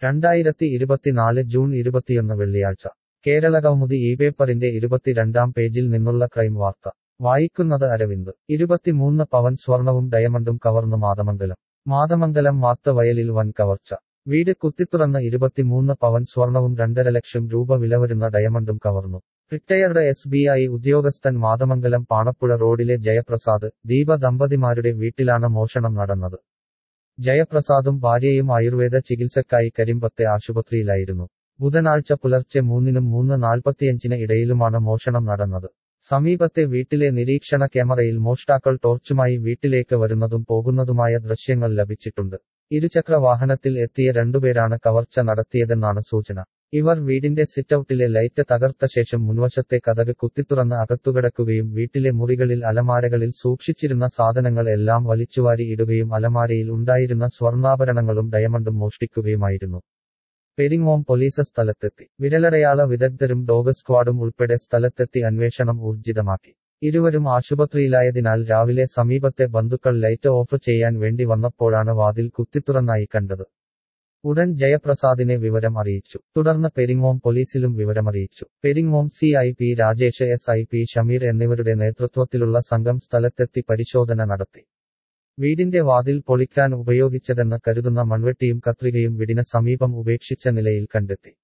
രണ്ടായിരത്തി ഇരുപത്തിനാല് ജൂൺ ഇരുപത്തിയൊന്ന് വെള്ളിയാഴ്ച കേരള കൗമുദി ഈ പേപ്പറിന്റെ ഇരുപത്തിരണ്ടാം പേജിൽ നിന്നുള്ള ക്രൈം വാർത്ത വായിക്കുന്നത് അരവിന്ദ് ഇരുപത്തിമൂന്ന് പവൻ സ്വർണവും ഡയമണ്ടും കവർന്നു മാതമംഗലം മാതമംഗലം മാത്ത വയലിൽ വൻ കവർച്ച വീട് കുത്തിത്തുറന്ന് ഇരുപത്തിമൂന്ന് പവൻ സ്വർണവും രണ്ടര ലക്ഷം രൂപ വില വരുന്ന ഡയമണ്ടും കവർന്നു റിട്ടയർഡ് എസ് ബി ഐ ഉദ്യോഗസ്ഥൻ മാതമംഗലം പാണപ്പുഴ റോഡിലെ ജയപ്രസാദ് ദീപ ദമ്പതിമാരുടെ വീട്ടിലാണ് മോഷണം നടന്നത് ജയപ്രസാദും ഭാര്യയും ആയുർവേദ ചികിത്സക്കായി കരിമ്പത്തെ ആശുപത്രിയിലായിരുന്നു ബുധനാഴ്ച പുലർച്ചെ മൂന്നിനും മൂന്ന് നാൽപ്പത്തിയഞ്ചിന് ഇടയിലുമാണ് മോഷണം നടന്നത് സമീപത്തെ വീട്ടിലെ നിരീക്ഷണ ക്യാമറയിൽ മോഷ്ടാക്കൾ ടോർച്ചുമായി വീട്ടിലേക്ക് വരുന്നതും പോകുന്നതുമായ ദൃശ്യങ്ങൾ ലഭിച്ചിട്ടുണ്ട് ഇരുചക്ര വാഹനത്തിൽ എത്തിയ രണ്ടുപേരാണ് കവർച്ച നടത്തിയതെന്നാണ് സൂചന ഇവർ വീടിന്റെ സിറ്റൌട്ടിലെ ലൈറ്റ് തകർത്ത ശേഷം മുൻവശത്തെ കഥക് കുത്തിത്തുറന്ന് അകത്തുകിടക്കുകയും വീട്ടിലെ മുറികളിൽ അലമാരകളിൽ സൂക്ഷിച്ചിരുന്ന സാധനങ്ങൾ എല്ലാം വലിച്ചുവാരി ഇടുകയും അലമാരയിൽ ഉണ്ടായിരുന്ന സ്വർണ്ണാഭരണങ്ങളും ഡയമണ്ടും മോഷ്ടിക്കുകയുമായിരുന്നു പെരിങ്ങോം പോലീസ് സ്ഥലത്തെത്തി വിരലടയാള വിദഗ്ധരും ഡോഗ് സ്ക്വാഡും ഉൾപ്പെടെ സ്ഥലത്തെത്തി അന്വേഷണം ഊർജിതമാക്കി ഇരുവരും ആശുപത്രിയിലായതിനാൽ രാവിലെ സമീപത്തെ ബന്ധുക്കൾ ലൈറ്റ് ഓഫ് ചെയ്യാൻ വേണ്ടി വന്നപ്പോഴാണ് വാതിൽ കുത്തിത്തുറന്നായി കണ്ടത് ഉടൻ ജയപ്രസാദിനെ വിവരം അറിയിച്ചു തുടർന്ന് പെരിങ്ങോം പോലീസിലും വിവരമറിയിച്ചു Peringome C I P Rajesh S I P Shameer എന്നിവരുടെ നേതൃത്വത്തിലുള്ള സംഘം സ്ഥലത്തെത്തി പരിശോധന നടത്തി വീടിന്റെ വാതിൽ പൊളിക്കാൻ ഉപയോഗിച്ചതെന്ന് കരുതുന്ന മൺവെട്ടിയും കത്രികയും വീടിന് സമീപം ഉപേക്ഷിച്ച നിലയിൽ കണ്ടെത്തി